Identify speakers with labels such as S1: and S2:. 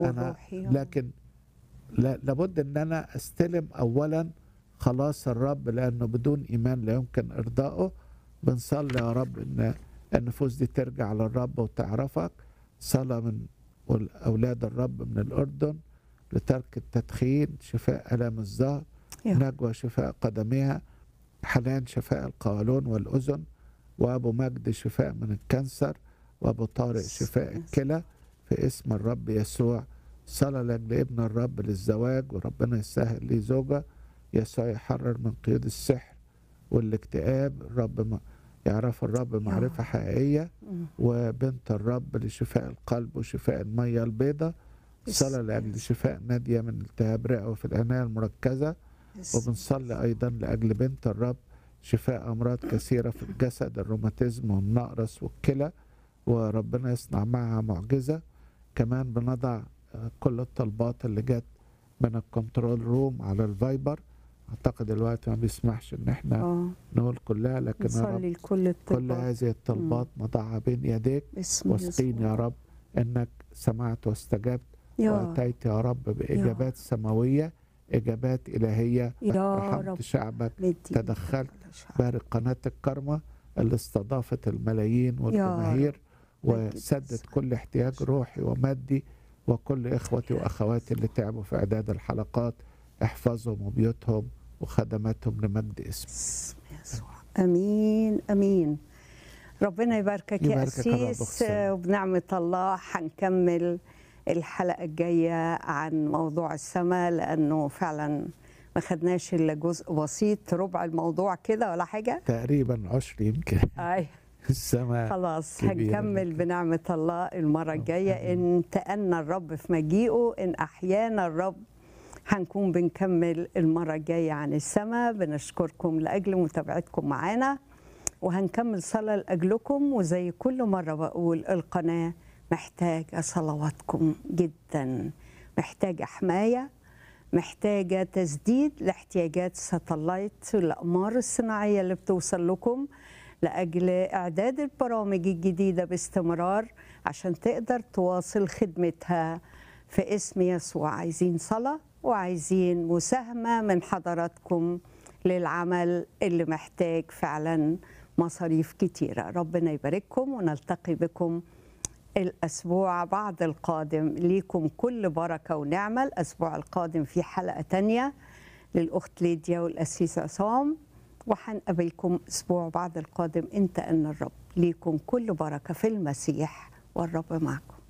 S1: انا
S2: والروحي.
S1: لكن لا لابد ان انا استلم اولا خلاص الرب لانه بدون ايمان لا يمكن ارضائه بنصلي يا رب ان النفوس دي ترجع للرب وتعرفك صلاه من اولاد الرب من الاردن لترك التدخين شفاء الام الظهر
S2: يا.
S1: نجوى شفاء قدميها حنان شفاء القولون والاذن وابو مجد شفاء من الكانسر وابو طارق شفاء الكلى في اسم الرب يسوع صلاة لاجل ابن الرب للزواج وربنا يسهل ليه زوجة يسوع يحرر من قيود السحر والاكتئاب الرب ما يعرف الرب معرفة حقيقية
S2: مم.
S1: وبنت الرب لشفاء القلب وشفاء المية البيضاء صلاة لاجل شفاء نادية من التهاب رئوي في العناية المركزة وبنصلي أيضا لأجل بنت الرب شفاء أمراض كثيرة في الجسد الروماتيزم والنقرس والكلى وربنا يصنع معها معجزة كمان بنضع آه، كل الطلبات اللي جت من الكنترول روم على الفايبر أعتقد الوقت ما بيسمحش إن احنا
S2: اه
S1: نقول كلها لكن يا رب
S2: نصلي لكل
S1: كل
S2: الطلبات
S1: هذه الطلبات نضعها بين يديك
S2: باسم
S1: واثقين
S2: يسوع.
S1: يا رب انك سمعت واستجبت
S2: يا
S1: واتيت يا رب باجابات سماويه اجابات الهيه
S2: يا
S1: رحمت
S2: رب
S1: شعبك
S2: مدي
S1: تدخلت
S2: كل شعب.
S1: بارك قناه الكرمه اللي استضافت الملايين والجماهير
S2: مجد
S1: وسدت
S2: اسمك.
S1: كل احتياج روحي ومادي وكل اخوتي واخواتي اللي تعبوا في اعداد الحلقات احفظهم وبيوتهم وخدماتهم لمجد اسمك
S2: باسم يسوع امين امين ربنا يباركك يا
S1: يباركك يا رب
S2: قسيس
S1: أخسر.
S2: وبنعمه الله هنكمل الحلقه الجايه عن موضوع السماء لانه فعلا ما خدناش الا جزء بسيط ربع الموضوع كده ولا حاجه
S1: تقريبا عشر يمكن
S2: اي
S1: السماء
S2: خلاص
S1: كبيرة
S2: هنكمل
S1: جداً.
S2: بنعمه الله المره الجايه ان تأنى الرب في مجيئه ان احيانا الرب هنكون بنكمل المره الجايه عن السماء بنشكركم لاجل متابعتكم معانا وهنكمل صلاه لاجلكم وزي كل مره بقول القناه محتاجه صلواتكم جدا محتاجه حمايه محتاجه تسديد لاحتياجات ساتلايت الاقمار الصناعيه اللي بتوصل لكم لاجل اعداد البرامج الجديده باستمرار عشان تقدر تواصل خدمتها في اسم يسوع عايزين صلاه وعايزين مساهمه من حضراتكم للعمل اللي محتاج فعلا مصاريف كتيره ربنا يبارككم ونلتقي بكم الأسبوع بعد القادم ليكم كل بركة ونعمة الأسبوع القادم في حلقة تانية للأخت ليديا والأسيس عصام وحنقابلكم أسبوع بعد القادم إن تأن الرب ليكم كل بركة في المسيح والرب معكم